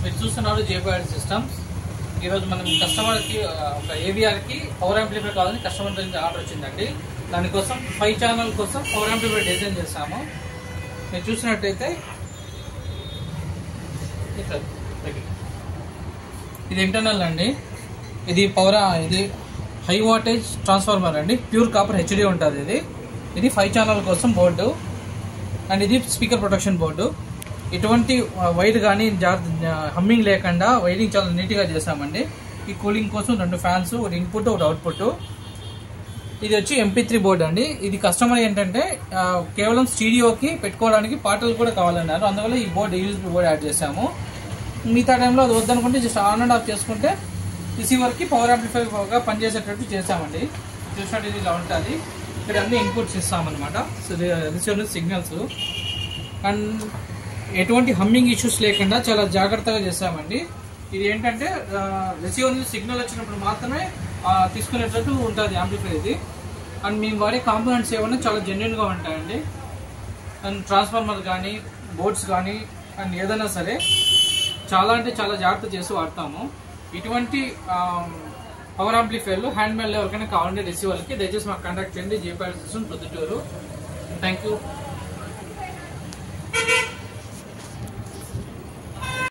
మీరు చూస్తున్నారు JPR systems ఈరోజు మనం కస్టమర్కి ఆ, ఒక ఏవిఆర్కి పవర్ యాంప్లిఫైర్ కావాలని కస్టమర్ నుంచి ఆర్డర్ వచ్చిందండి దానికోసం ఫైవ్ ఛానల్ కోసం పవర్ యాంప్లిఫైర్ డిజైన్ చేస్తాము మీరు చూసినట్టయితే ఇట్లా దగ్గర. ఇది ఇంటర్నల్ అండి ఇది పవర్ ఇది హై వాటేజ్ ట్రాన్స్ఫార్మర్ అండి ప్యూర్ కాపర్ హెచ్డి ఉంటుంది ఇది ఇది ఫైవ్ ఛానల్ కోసం బోర్డు అండ్ ఇది స్పీకర్ ప్రొటెక్షన్ బోర్డు ఇటువంటి వైర్ కానీ హమ్మింగ్ లేకుండా వైరింగ్ చాలా నీట్గా చేసామండి ఈ కూలింగ్ కోసం రెండు ఫ్యాన్స్ ఒకటి ఇన్పుట్ ఒకటి అవుట్పుట్ ఇది వచ్చి ఎంపీ త్రీ బోర్డ్ అండి ఇది కస్టమర్ ఏంటంటే ఆ, కేవలం స్టీడియోకి పెట్టుకోవడానికి పాటలు కూడా కావాలన్నారు అందువల్ల ఈ బోర్డ్ యూఎస్బీ బోర్డ్ యాడ్ చేసాము మిగతా టైంలో అది వద్దనుకుంటే జస్ట్ ఆన్ అండ్ ఆఫ్ చేసుకుంటే రిసీవర్కి పవర్ గా పనిచేసేటట్టు చేసామండి చూసినట్టు ఇది ఇలా ఉంటుంది ఇక్కడ అన్ని ఇన్పుట్స్ ఇస్తామన్నమాట సో రిసీవర్ సిగ్నల్స్ అండ్ ఎటువంటి హమ్మింగ్ ఇష్యూస్ లేకుండా చాలా జాగ్రత్తగా చేసామండి ఇది ఏంటంటే రిసీవర్ నుంచి సిగ్నల్ వచ్చినప్పుడు మాత్రమే ఆ, తీసుకునేటట్టు ఉంటుంది యాంప్లిఫైర్ ఇది అండ్ మేము వాడే కాంపోనెంట్స్ ఏమన్నా చాలా జెన్యున్గా ఉంటాయండి అండ్ ట్రాన్స్ఫార్మర్ కానీ బోర్డ్స్ కానీ అండ్ ఏదైనా సరే చాలా అంటే చాలా జాగ్రత్త చేసి వాడతాము ఇటువంటి పవర్ ఆంప్లిఫైర్లు హ్యాండ్ మేడ్ ఎవరికైనా కావాలంటే రిసీవర్కి దయచేసి మాకు కాంటాక్ట్ చేయండి జేపీ ప్రొద్దుటూరు థ్యాంక్ యూ